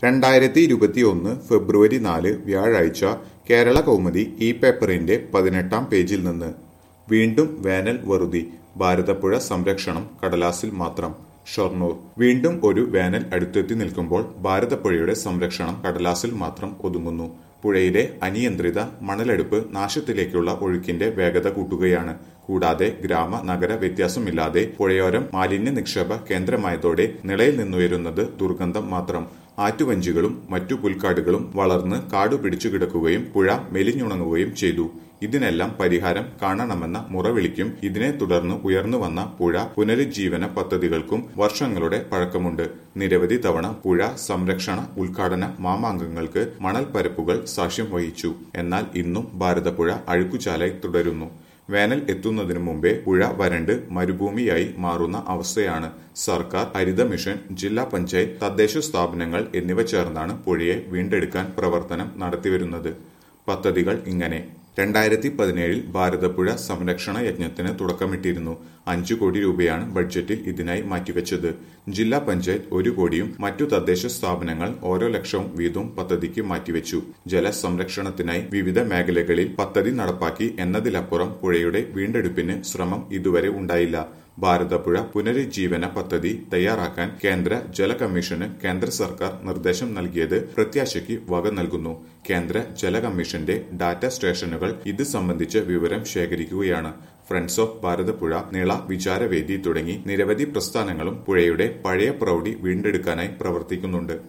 രണ്ടായിരത്തി ഇരുപത്തിയൊന്ന് ഫെബ്രുവരി നാല് വ്യാഴാഴ്ച കേരള കൗമുദി ഈ പേപ്പറിന്റെ പതിനെട്ടാം പേജിൽ നിന്ന് വീണ്ടും വേനൽ വറുതി ഭാരതപ്പുഴ സംരക്ഷണം കടലാസിൽ മാത്രം ഷൊർണൂർ വീണ്ടും ഒരു വേനൽ അടുത്തെത്തി നിൽക്കുമ്പോൾ ഭാരതപ്പുഴയുടെ സംരക്ഷണം കടലാസിൽ മാത്രം ഒതുങ്ങുന്നു പുഴയിലെ അനിയന്ത്രിത മണലെടുപ്പ് നാശത്തിലേക്കുള്ള ഒഴുക്കിന്റെ വേഗത കൂട്ടുകയാണ് കൂടാതെ ഗ്രാമ നഗര വ്യത്യാസമില്ലാതെ പുഴയോരം മാലിന്യ നിക്ഷേപ കേന്ദ്രമായതോടെ നിളയിൽ നിന്നുയരുന്നത് ദുർഗന്ധം മാത്രം ആറ്റുവഞ്ചികളും മറ്റു പുൽക്കാടുകളും വളർന്ന് കാടു പിടിച്ചു കിടക്കുകയും പുഴ മെലിഞ്ഞുണങ്ങുകയും ചെയ്തു ഇതിനെല്ലാം പരിഹാരം കാണണമെന്ന മുറവിളിക്കും ഇതിനെ തുടർന്ന് ഉയർന്നു വന്ന പുഴ പുനരുജ്ജീവന പദ്ധതികൾക്കും വർഷങ്ങളുടെ പഴക്കമുണ്ട് നിരവധി തവണ പുഴ സംരക്ഷണ ഉദ്ഘാടന മാമാങ്കങ്ങൾക്ക് മണൽ പരപ്പുകൾ സാക്ഷ്യം വഹിച്ചു എന്നാൽ ഇന്നും ഭാരതപ്പുഴ അഴുക്കുചാലായി തുടരുന്നു വേനൽ എത്തുന്നതിനു മുമ്പേ പുഴ വരണ്ട് മരുഭൂമിയായി മാറുന്ന അവസ്ഥയാണ് സർക്കാർ ഹരിത മിഷൻ ജില്ലാ പഞ്ചായത്ത് തദ്ദേശ സ്ഥാപനങ്ങൾ എന്നിവ ചേർന്നാണ് പുഴയെ വീണ്ടെടുക്കാൻ പ്രവർത്തനം നടത്തിവരുന്നത് പദ്ധതികൾ ഇങ്ങനെ രണ്ടായിരത്തി പതിനേഴിൽ ഭാരതപ്പുഴ സംരക്ഷണ യജ്ഞത്തിന് തുടക്കമിട്ടിരുന്നു അഞ്ചു കോടി രൂപയാണ് ബഡ്ജറ്റിൽ ഇതിനായി മാറ്റിവെച്ചത് ജില്ലാ പഞ്ചായത്ത് ഒരു കോടിയും മറ്റു തദ്ദേശ സ്ഥാപനങ്ങൾ ഓരോ ലക്ഷവും വീതവും പദ്ധതിക്ക് മാറ്റിവെച്ചു ജലസംരക്ഷണത്തിനായി വിവിധ മേഖലകളിൽ പദ്ധതി നടപ്പാക്കി എന്നതിലപ്പുറം പുഴയുടെ വീണ്ടെടുപ്പിന് ശ്രമം ഇതുവരെ ഉണ്ടായില്ല ഭാരതപ്പുഴ പുനരുജ്ജീവന പദ്ധതി തയ്യാറാക്കാൻ കേന്ദ്ര ജല കമ്മീഷന് കേന്ദ്ര സർക്കാർ നിർദ്ദേശം നൽകിയത് പ്രത്യാശയ്ക്ക് വക നൽകുന്നു കേന്ദ്ര ജല കമ്മീഷന്റെ ഡാറ്റ സ്റ്റേഷനുകൾ ഇത് സംബന്ധിച്ച വിവരം ശേഖരിക്കുകയാണ് ഫ്രണ്ട്സ് ഓഫ് ഭാരതപ്പുഴ നിള വിചാരവേദി തുടങ്ങി നിരവധി പ്രസ്ഥാനങ്ങളും പുഴയുടെ പഴയ പ്രൗഢി വീണ്ടെടുക്കാനായി പ്രവർത്തിക്കുന്നുണ്ട്